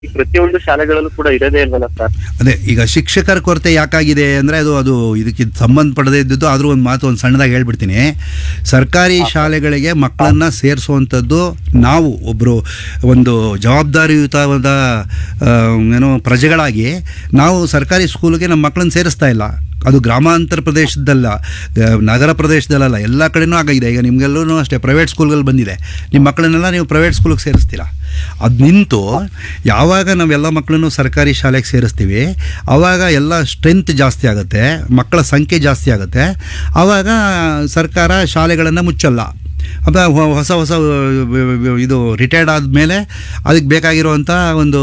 ಈ ಪ್ರತಿಯೊಂದು ಶಾಲೆಗಳಲ್ಲೂ ಕೂಡ ಇರೋದೇ ಇಲ್ವಲ್ಲ ಸರ್ ಅದೇ ಈಗ ಶಿಕ್ಷಕರ ಕೊರತೆ ಯಾಕಾಗಿದೆ ಅಂದರೆ ಅದು ಅದು ಇದಕ್ಕೆ ಸಂಬಂಧಪಡದೇ ಇದ್ದದ್ದು ಆದರೂ ಒಂದು ಮಾತು ಒಂದು ಸಣ್ಣದಾಗಿ ಹೇಳ್ಬಿಡ್ತೀನಿ ಸರ್ಕಾರಿ ಶಾಲೆಗಳಿಗೆ ಮಕ್ಕಳನ್ನು ಸೇರಿಸುವಂಥದ್ದು ನಾವು ಒಬ್ಬರು ಒಂದು ಜವಾಬ್ದಾರಿಯುತವಾದ ಆ, ಏನು ಪ್ರಜೆಗಳಾಗಿ ನಾವು ಸರ್ಕಾರಿ ಸ್ಕೂಲಿಗೆ ನಮ್ಮ ಮಕ್ಕಳನ್ನ ಸೇರಿಸ್ತಾ ಇಲ್ಲ ಅದು ಗ್ರಾಮಾಂತರ ಪ್ರದೇಶದಲ್ಲ ಆ, ನಗರ ಪ್ರದೇಶದಲ್ಲ ಎಲ್ಲ ಕಡೆನೂ ಆಗಿದೆ ಈಗ ನಿಮಗೆಲ್ಲೂ ಅಷ್ಟೇ ಪ್ರೈವೇಟ್ ಸ್ಕೂಲ್ಗಳು ಬಂದಿದೆ ನಿಮ್ಮ ಮಕ್ಕಳನ್ನೆಲ್ಲ ನೀವು ಪ್ರೈವೇಟ್ ಸ್ಕೂಲಿಗೆ ಸೇರಿಸ್ತೀರಾ ಅದು ನಿಂತು ಯಾವಾಗ ನಾವೆಲ್ಲ ಮಕ್ಕಳನ್ನು ಸರ್ಕಾರಿ ಶಾಲೆಗೆ ಸೇರಿಸ್ತೀವಿ ಆವಾಗ ಎಲ್ಲ ಸ್ಟ್ರೆಂತ್ ಜಾಸ್ತಿ ಆಗುತ್ತೆ ಮಕ್ಕಳ ಸಂಖ್ಯೆ ಜಾಸ್ತಿ ಆಗುತ್ತೆ ಆವಾಗ ಸರ್ಕಾರ ಶಾಲೆಗಳನ್ನು ಮುಚ್ಚಲ್ಲ ಅದ ಹೊ- ಹೊಸ ಹೊಸ ಅಹ್, ಇದು ರಿಟೈರ್ಡ್ ಆದಮೇಲೆ ಅದಕ್ಕೆ ಬೇಕಾಗಿರುವಂಥ ಒಂದು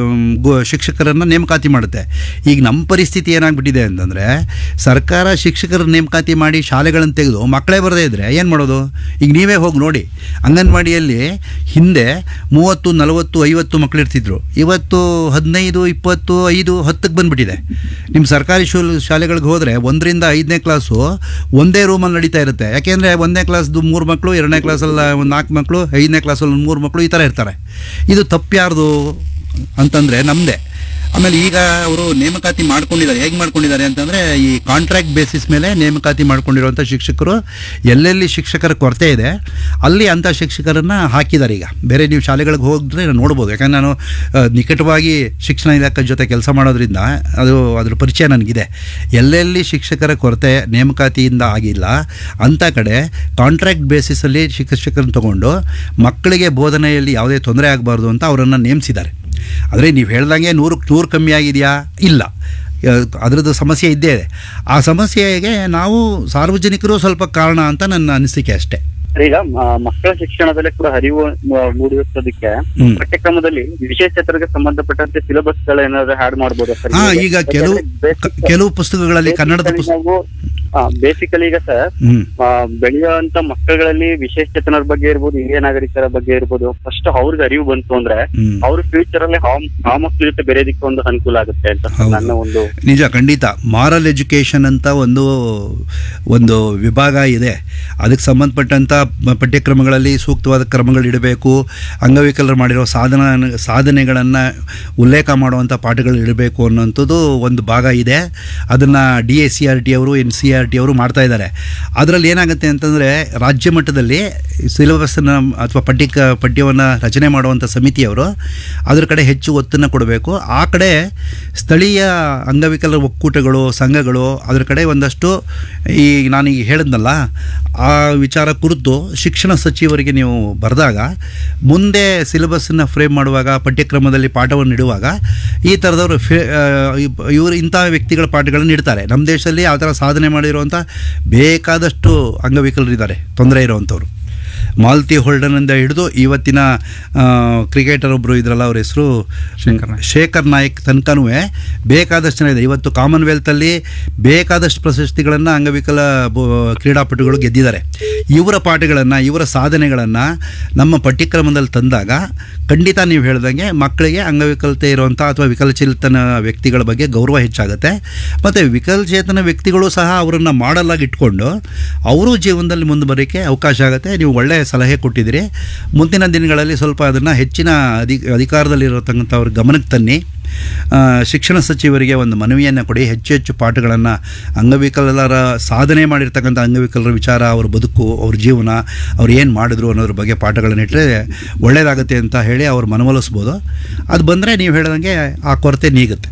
ಗು- ಶಿಕ್ಷಕರನ್ನು ನೇಮಕಾತಿ ಮಾಡುತ್ತೆ ಈಗ ನಮ್ಮ ಪರಿಸ್ಥಿತಿ ಏನಾಗ್ಬಿಟ್ಟಿದೆ ಅಂತಂದರೆ ಸರ್ಕಾರ ಶಿಕ್ಷಕರ ನೇಮಕಾತಿ ಮಾಡಿ ಶಾಲೆಗಳನ್ನು ತೆಗೆದು ಮಕ್ಕಳೇ ಬರದೇ ಇದ್ದರೆ ಏನು ಮಾಡೋದು ಈಗ ನೀವೇ ಹೋಗಿ ನೋಡಿ ಅಂಗನವಾಡಿಯಲ್ಲಿ ಹಿಂದೆ ಮೂವತ್ತು ನಲವತ್ತು ಐವತ್ತು ಮಕ್ಕಳು ಇರ್ತಿದ್ರು ಇವತ್ತು ಹದಿನೈದು ಇಪ್ಪತ್ತು ಐದು ಹತ್ತಕ್ಕೆ ಬಂದುಬಿಟ್ಟಿದೆ ನಿಮ್ಮ ಸರ್ಕಾರಿ ಶೂಲ್ ಶಾಲೆಗಳಿಗೆ ಹೋದರೆ ಒಂದರಿಂದ ಐದನೇ ಕ್ಲಾಸು ಒಂದೇ ರೂಮಲ್ಲಿ ನಡೀತಾ ಇರುತ್ತೆ ಯಾಕೆಂದರೆ ಒಂದನೇ ಕ್ಲಾಸ್ದು ಮೂರು ಮಕ್ಕಳು ಎರಡನೇ ಕ್ಲಾಸಲ್ಲಿ ಒಂದು ನಾಲ್ಕು ಮಕ್ಕಳು ಐದನೇ ಕ್ಲಾಸಲ್ಲಿ ಒಂದು ಮೂರು ಮಕ್ಕಳು ಈ ಥರ ಇರ್ತಾರೆ ಇದು ತಪ್ಪು ಯಾರ್ದು ಅಂತಂದರೆ ನಮ್ಮದೇ ಆಮೇಲೆ ಈಗ ಅವರು ನೇಮಕಾತಿ ಮಾಡ್ಕೊಂಡಿದ್ದಾರೆ ಹೇಗೆ ಮಾಡ್ಕೊಂಡಿದ್ದಾರೆ ಅಂತಂದರೆ ಈ ಕಾಂಟ್ರಾಕ್ಟ್ ಬೇಸಿಸ್ ಮೇಲೆ ನೇಮಕಾತಿ ಮಾಡ್ಕೊಂಡಿರುವಂಥ ಶಿಕ್ಷಕರು ಎಲ್ಲೆಲ್ಲಿ ಶಿಕ್ಷಕರ ಕೊರತೆ ಇದೆ ಅಲ್ಲಿ ಅಂಥ ಶಿಕ್ಷಕರನ್ನು ಹಾಕಿದ್ದಾರೆ ಈಗ ಬೇರೆ ನೀವು ಶಾಲೆಗಳಿಗೆ ಹೋಗಿದ್ರೆ ನೋಡ್ಬೋದು ಯಾಕಂದ್ರೆ ನಾನು ಆ, ನಿಕಟವಾಗಿ ಶಿಕ್ಷಣ ಇಲಾಖೆ ಜೊತೆ ಕೆಲಸ ಮಾಡೋದ್ರಿಂದ ಅದು ಅದ್ರ ಪರಿಚಯ ನನಗಿದೆ ಎಲ್ಲೆಲ್ಲಿ ಶಿಕ್ಷಕರ ಕೊರತೆ ನೇಮಕಾತಿಯಿಂದ ಆಗಿಲ್ಲ ಅಂಥ ಕಡೆ ಕಾಂಟ್ರಾಕ್ಟ್ ಬೇಸಿಸಲ್ಲಿ ಶಿಕ್ಷಕರನ್ನು ತಗೊಂಡು ಮಕ್ಕಳಿಗೆ ಬೋಧನೆಯಲ್ಲಿ ಯಾವುದೇ ತೊಂದರೆ ಆಗಬಾರ್ದು ಅಂತ ಅವರನ್ನು ನೇಮಿಸಿದ್ದಾರೆ ಆದರೆ ನೀವು ಹೇಳ್ದಂಗೆ ನೂರಕ್ಕೆ ನೂರು ಕಮ್ಮಿ ಆಗಿದೆಯಾ ಇಲ್ಲ ಅದರದ್ದು ಸಮಸ್ಯೆ ಇದ್ದೇ ಇದೆ ಆ ಸಮಸ್ಯೆಗೆ ನಾವು ಸಾರ್ವಜನಿಕರು ಸ್ವಲ್ಪ ಕಾರಣ ಅಂತ ನನ್ನ ಅನಿಸಿಕೆ ಅಷ್ಟೇ ಈಗ ಮ- ಮಕ್ಕಳ ಶಿಕ್ಷಣದಲ್ಲೇ ಕೂಡ ಹರಿವು ಮ- ಮೂಡಿಸೋದಕ್ಕೆ ಹ್ಮ್. ಪಠ್ಯಕ್ರಮದಲ್ಲಿ ವಿಶೇಷತರಿಗೆ ಸಂಬಂಧಪಟ್ಟಂತೆ ಸಿಲೆಬಸ್ ಗಳೇನಾದ್ರು ಆಡ್ ಮಾಡ್ಬೋದಾ ಸರ್ ಹಾ ಈಗ ಕೆಲವು ಕ- ಕೆಲವು ಪುಸ್ತಕಗಳಲ್ಲಿ ಕನ್ನಡದ ಪುಸ್ತಕ ನಾವು ಬೇಸಿಕಲಿ ಈಗ ಸರ್ ಹ್ಮ್ ಬೆಳೆಯುವಂತ ಮಕ್ಕಳುಗಳಲ್ಲಿ ವಿಶೇಷಚೇತನರ ಬಗ್ಗೆ ಇರ್ಬೋದು ಹಿರಿಯ ನಾಗರಿಕರ ಬಗ್ಗೆ ಇರ್ಬೋದು ಫಸ್ಟ್ ಅವ್ರಿಗೆ ಅರಿವು ಬಂತು ಅಂದ್ರೆ ಹ್ಮ್ ಅವ್ರ ಫ್ಯೂಚರ್ ಅಲ್ಲಿ ಆ ಆ ಮಕ್ಕಳ ಜೊತೆ ಬೆರೆಯೋದಕ್ಕೆ ಒಂದು ಅನುಕೂಲ ಆಗುತ್ತೆ ಅಂತ ಹೌದು. ನನ್ನ ಒಂದು ನಿಜ ಖಂಡಿತ ಮಾರಲ್ ಎಜುಕೇಷನ್ ಅಂತ ಒಂದು ಒಂದು ವಿಭಾಗ ಇದೆ ಅದಕ್ಕೆ ಸಂಬಂಧಪಟ್ಟಂಥ ಮ- ಪಠ್ಯಕ್ರಮಗಳಲ್ಲಿ ಸೂಕ್ತವಾದ ಕ್ರಮಗಳಿಡಬೇಕು ಅಂಗವಿಕಲರು ಮಾಡಿರೋ ಸಾಧನ ಸಾಧನೆಗಳನ್ನು ಉಲ್ಲೇಖ ಮಾಡುವಂಥ ಪಾಠಗಳು ಇಡಬೇಕು ಅನ್ನೋಂಥದ್ದು ಒಂದು ಭಾಗ ಇದೆ ಅದನ್ನು D S C R T ಅವರು ಎನ್ ಸಿ ಆರ್ ಟಿ ಅವರು ಮಾಡ್ತಾ ಇದ್ದಾರೆ ಅದರಲ್ಲಿ ಏನಾಗುತ್ತೆ ಅಂತಂದರೆ ರಾಜ್ಯ ಮಟ್ಟದಲ್ಲಿ ಸಿಲೆಬಸ್ಸನ್ನು ಅಥವಾ ಪಠ್ಯಕ ಪಠ್ಯವನ್ನು ರಚನೆ ಮಾಡುವಂಥ ಸಮಿತಿಯವರು ಅದರ ಕಡೆ ಹೆಚ್ಚು ಒತ್ತನ್ನು ಕೊಡಬೇಕು ಆ ಕಡೆ ಸ್ಥಳೀಯ ಅಂಗವಿಕಲರ ಒಕ್ಕೂಟಗಳು ಸಂಘಗಳು ಅದರ ಕಡೆ ಒಂದಷ್ಟು ಈ ನಾನೀಗ ಹೇಳಿದ್ನಲ್ಲ ಆ ವಿಚಾರ ಕುರಿತು ಶಿಕ್ಷಣ ಸಚಿವರಿಗೆ ನೀವು ಬರೆದಾಗ ಮುಂದೆ ಸಿಲೆಬಸ್ಸನ್ನು ಫ್ರೇಮ್ ಮಾಡುವಾಗ ಪಠ್ಯಕ್ರಮದಲ್ಲಿ ಪಾಠವನ್ನು ಇಡುವಾಗ ಈ ಥರದವರು ಫೇ ಇವರು ಇಂಥ ವ್ಯಕ್ತಿಗಳ ಪಾಠಗಳನ್ನು ಇಡ್ತಾರೆ ನಮ್ಮ ದೇಶದಲ್ಲಿ ಆ ಥರ ಸಾಧನೆ ಮಾಡಿರುವಂಥ ಬೇಕಾದಷ್ಟು ಅಂಗವಿಕಲರಿದ್ದಾರೆ ತೊಂದರೆ ಇರುವಂಥವ್ರು ಮಾಲ್ತಿ ಹೋಲ್ಡನ್ನಿಂದ ಹಿಡಿದು ಇವತ್ತಿನ ಆ, ಕ್ರಿಕೆಟರ್ ಒಬ್ಬರು ಇದ್ರಲ್ಲ ಅವ್ರ ಹೆಸರು ಶೇಖರ್ ನಾಯ್ಕ್. ಶೇಖರ್ ನಾಯ್ಕ್ ತನಕನೂ ಬೇಕಾದಷ್ಟು ಜನ ಇದೆ ಇವತ್ತು ಕಾಮನ್ವೆಲ್ತಲ್ಲಿ ಬೇಕಾದಷ್ಟು ಪ್ರಶಸ್ತಿಗಳನ್ನು ಅಂಗವಿಕಲ ಬ- ಕ್ರೀಡಾಪಟುಗಳು ಗೆದ್ದಿದ್ದಾರೆ ಇವರ ಪಾಠಗಳನ್ನು ಇವರ ಸಾಧನೆಗಳನ್ನು ನಮ್ಮ ಪಠ್ಯಕ್ರಮದಲ್ಲಿ ತಂದಾಗ ಖಂಡಿತ ನೀವು ಹೇಳ್ದಂಗೆ ಮಕ್ಕಳಿಗೆ ಅಂಗವಿಕಲತೆ ಇರುವಂಥ ಅಥವಾ ವಿಕಲಚೇತನ ವ್ಯಕ್ತಿಗಳ ಬಗ್ಗೆ ಗೌರವ ಹೆಚ್ಚಾಗುತ್ತೆ ಮತ್ತು ವಿಕಲಚೇತನ ವ್ಯಕ್ತಿಗಳು ಸಹ ಅವರನ್ನು ಮಾಡಲಾಗಿ ಇಟ್ಕೊಂಡು ಅವರು ಜೀವನದಲ್ಲಿ ಮುಂದೆ ಬರೋಕ್ಕೆ ಅವಕಾಶ ಆಗುತ್ತೆ ನೀವು ಒಳ್ಳೆಯ ಸಲಹೆ ಕೊಟ್ಟಿದ್ದೀರಿ ಮುಂದಿನ ದಿನಗಳಲ್ಲಿ ಸ್ವಲ್ಪ ಅದನ್ನು ಹೆಚ್ಚಿನ ಅಧಿ ಅಧಿಕಾರದಲ್ಲಿರತಕ್ಕಂಥವ್ರ ಗಮನಕ್ಕೆ ತನ್ನಿ ಆ, ಶಿಕ್ಷಣ ಸಚಿವರಿಗೆ ಒಂದು ಮನವಿಯನ್ನು ಕೊಡಿ ಹೆಚ್ಚು ಹೆಚ್ಚು ಪಾಠಗಳನ್ನು ಅಂಗವಿಕಲರ ಸಾಧನೆ ಮಾಡಿರ್ತಕ್ಕಂಥ ಅಂಗವಿಕಲರ ವಿಚಾರ ಅವ್ರ ಬದುಕು ಅವ್ರ ಜೀವನ ಅವ್ರು ಏನು ಮಾಡಿದ್ರು ಅನ್ನೋದ್ರ ಬಗ್ಗೆ ಪಾಠಗಳನ್ನು ಇಟ್ಟರೆ ಒಳ್ಳೆಯದಾಗುತ್ತೆ ಅಂತ ಹೇಳಿ ಅವ್ರು ಮನವೊಲಿಸ್ಬೋದು ಅದು ಬಂದರೆ ನೀವು ಹೇಳ್ದಂಗೆ ಆ ಕೊರತೆ ನೀಗುತ್ತೆ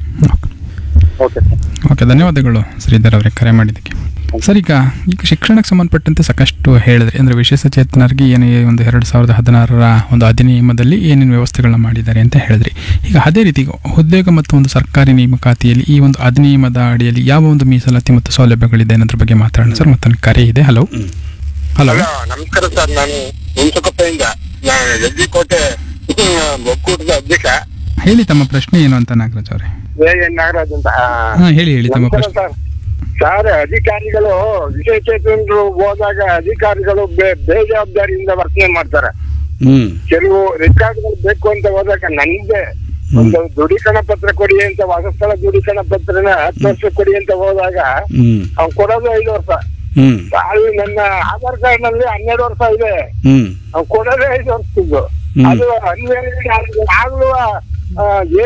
ಓಕೆ ಸರ್ ಓಕೆ ಧನ್ಯವಾದಗಳು ಶ್ರೀಧರ್ ಅವರೇ ಕರೆ ಮಾಡಿದ್ದಕ್ಕೆ ಸರ್ ಈಗ ಈಗ ಶಿಕ್ಷಣಕ್ಕೆ ಸಂಬಂಧಪಟ್ಟಂತೆ ಸಾಕಷ್ಟು ಹೇಳಿದ್ರಿ ಅಂದರೆ ವಿಶೇಷ ಚೇತನರಿಗೆ ಏನು ಈ ಒಂದು ಎರಡು ಸಾವಿರದ ಹದಿನಾರರ ಒಂದು ಅಧಿನಿಯಮದಲ್ಲಿ ಏನೇನು ವ್ಯವಸ್ಥೆಗಳನ್ನ ಮಾಡಿದ್ದಾರೆ ಅಂತ ಹೇಳಿದ್ರಿ ಈಗ ಅದೇ ರೀತಿ ಉದ್ಯೋಗ ಮತ್ತು ಒಂದು ಸರ್ಕಾರಿ ನೇಮಕಾತಿಯಲ್ಲಿ ಈ ಒಂದು ಅಧಿನಿಯಮದ ಅಡಿಯಲ್ಲಿ ಯಾವ ಒಂದು ಮೀಸಲಾತಿ ಮತ್ತು ಸೌಲಭ್ಯಗಳಿದೆ ಅನ್ನೋದ್ರ ಬಗ್ಗೆ ಮಾತಾಡೋಣ ಸರ್ ಮತ್ತೊಂದು ಕರೆ ಇದೆ ಹಲೋ ಹಲೋ ಹಲೋ ನಮಸ್ಕಾರ ಸರ್ ನಾನು ಹುಣಸಕೊಪ್ಪೆಯಿಂದ ನಾನು ಜಗ್ಗಿಕೋಟೆ ಒಕ್ಕೂಟದ ಅಧ್ಯಕ್ಷ ಹೇಳಿ ತಮ್ಮ ಪ್ರಶ್ನೆ ಏನು ಅಂತ ನಾಗರಾಜ್ ಅವರೇ ಎ ಎನ್ ನಾಗರಾಜ್ ಅಂತ ಆ, ಹಾಂ ಹೇಳಿ ಹೇಳಿ ತಮ್ಮ ನಮಸ್ಕಾರ ಪ್ರಶ್ನೆ ಸರ್ ಸರ್ ಅಧಿಕಾರಿಗಳು ವಿಶೇಷಚೇತನರು ಹೋದಾಗ ಅಧಿಕಾರಿಗಳು ಬೇ- ಬೇಜವಾಬ್ದಾರಿಯಿಂದ ವರ್ತನೆ ಮಾಡ್ತಾರೆ ಹ್ಞೂ ಕೆಲವು ರೆಕಾರ್ಡ್ಗಳು ಬೇಕು ಅಂತ ಹೋದಾಗ ನನಗೆ ಒಂದು ದೃಢೀಕರಣ ಪತ್ರ ಕೊಡಿ ಅಂತ ವಾಸಸ್ಥಳ ದೃಢೀಕರಣ ಪತ್ರನ ಹತ್ತು ವರ್ಷ ಕೊಡಿ ಅಂತ ಹೋದಾಗ ಹ್ಞೂ ಅವ್ನು ಕೊಡೋದು ಐದು ವರ್ಷ ಹ್ಞೂ ಅದು ನನ್ನ ಆಧಾರ್ ಕಾರ್ಡ್ ನಲ್ಲಿ ಹನ್ನೆರಡು ವರ್ಷ ಇದೆ ಹ್ಞೂ ಅವ್ನು ಕೊಡೋದೇ ಐದು ವರ್ಷದ್ದು ಹ್ಮ್. ಅದು ಅನ್ವೇಷಣೆ ಆಗ್ಲೂ ಆ,